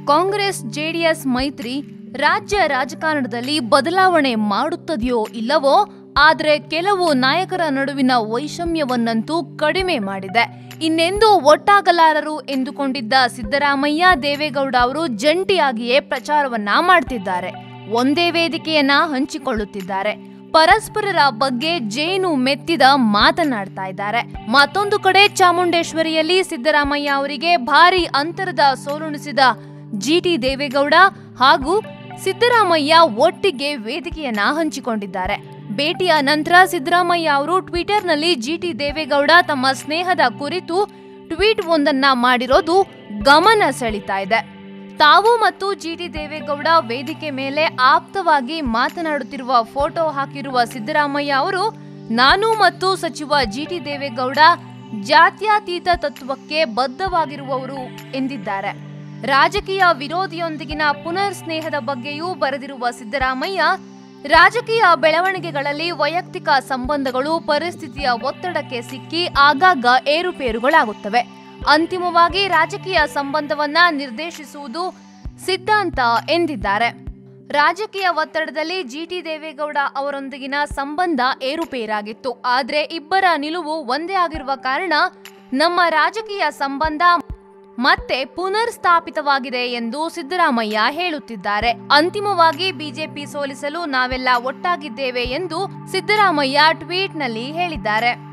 Congress JDS ಮೈತ್ರಿ ರಾಜ್ಯ ರಾಜಕಾರಣದಲ್ಲಿ ಬದಲಾವಣೆ ಮಾಡುತ್ತದೆಯೋ ಇಲ್ಲವೋ ಆದ್ರೆ ಕೆಲವು ನಾಯಕರ ನಡುವಿನ ವೈಷಮ್ಯವನ್ನಂತೂ ಕಡಿಮೆ ಮಾಡಿದೆ ಇನ್ನೆಂದೂ ಒಟ್ಟಾಗಲಾರರು ಎಂದುಕೊಂಡಿದ್ದ ಸಿದ್ದರಾಮಯ್ಯ ದೇವೇಗೌಡ ಅವರು ಜಂಟಿಯಾಗಿಯೇ ಪ್ರಚಾರವನ್ನ ಮಾಡ್ತಿದ್ದಾರೆ ಒಂದೇ ವೇದಿಕೆಯನ್ನ ಹಂಚಿಕೊಳ್ಳುತ್ತಿದ್ದಾರೆ ಪರಸ್ಪರರ ಬಗ್ಗೆ ಜೇನು ಮೆತ್ತಿದ ಮಾತನಾಡ್ತಾ ಇದ್ದಾರೆ ಮತ್ತೊಂದು ಕಡೆ ಚಾಮುಂಡೇಶ್ವರಿಯಲ್ಲಿ ಸಿದ್ದರಾಮಯ್ಯ ಅವರಿಗೆ ಭಾರಿ ಅಂತರದ ಸೋಲುಣಿಸಿದ ಜಿಟಿ ದೇವೇಗೌಡ ಹಾಗೂ ಸಿದ್ದರಾಮಯ್ಯ ಒಟ್ಟಿಗೆ ವೇದಿಕೆಯನ್ನ ಹಂಚಿಕೊಂಡಿದ್ದಾರೆ ಭೇಟಿಯ ನಂತರ ಸಿದ್ದರಾಮಯ್ಯ ಅವರು ಟ್ವಿಟರ್ನಲ್ಲಿ ಜಿಟಿ ದೇವೇಗೌಡ ತಮ್ಮ ಸ್ನೇಹದ ಕುರಿತು ಟ್ವೀಟ್ ಒಂದನ್ನ ಮಾಡಿರೋದು ಗಮನ ಸೆಳೀತಾ ಇದೆ ತಾವು ಮತ್ತು ಜಿಟಿ ದೇವೇಗೌಡ ವೇದಿಕೆ ಮೇಲೆ ಆಪ್ತವಾಗಿ ಮಾತನಾಡುತ್ತಿರುವ ಫೋಟೋ ಹಾಕಿರುವ ಸಿದ್ದರಾಮಯ್ಯ ಅವರು ನಾನು ಮತ್ತು ಸಚಿವ ಜಿಟಿ ದೇವೇಗೌಡ ಜಾತ್ಯತೀತ ತತ್ವಕ್ಕೆ ಬದ್ಧವಾಗಿರುವವರು ಎಂದಿದ್ದಾರೆ ರಾಜಕೀಯ ವಿರೋಧಿಯೊಂದಿಗಿನ ಪುನರ್ ಸ್ನೇಹದ ಬಗ್ಗೆಯೂ ಬರೆದಿರುವ ಸಿದ್ದರಾಮಯ್ಯ ರಾಜಕೀಯ ಬೆಳವಣಿಗೆಗಳಲ್ಲಿ ವೈಯಕ್ತಿಕ ಸಂಬಂಧಗಳು ಪರಿಸ್ಥಿತಿಯ ಒತ್ತಡಕ್ಕೆ ಸಿಕ್ಕಿ ಆಗಾಗ ಏರುಪೇರುಗಳಾಗುತ್ತವೆ ಅಂತಿಮವಾಗಿ ರಾಜಕೀಯ ಸಂಬಂಧವನ್ನ ನಿರ್ದೇಶಿಸುವುದು ಸಿದ್ಧಾಂತ ಎಂದಿದ್ದಾರೆ ರಾಜಕೀಯ ಒತ್ತಡದಲ್ಲಿ ಜಿಟಿ ದೇವೇಗೌಡ ಅವರೊಂದಿಗಿನ ಸಂಬಂಧ ಏರುಪೇರಾಗಿತ್ತು ಆದ್ರೆ ಇಬ್ಬರ ನಿಲುವು ಒಂದೇ ಆಗಿರುವ ಕಾರಣ ನಮ್ಮ ರಾಜಕೀಯ ಸಂಬಂಧ ಮತ್ತೆ ಪುನರ್ ಸ್ಥಾಪಿತವಾಗಿದೆ ಎಂದು ಸಿದ್ದರಾಮಯ್ಯ ಹೇಳುತ್ತಿದ್ದಾರೆ ಅಂತಿಮವಾಗಿ ಬಿಜೆಪಿ ಸೋಲಿಸಲು ನಾವೆಲ್ಲ ಒಟ್ಟಾಗಿದ್ದೇವೆ ಎಂದು ಸಿದ್ದರಾಮಯ್ಯ ಟ್ವೀಟ್ನಲ್ಲಿ ಹೇಳಿದ್ದಾರೆ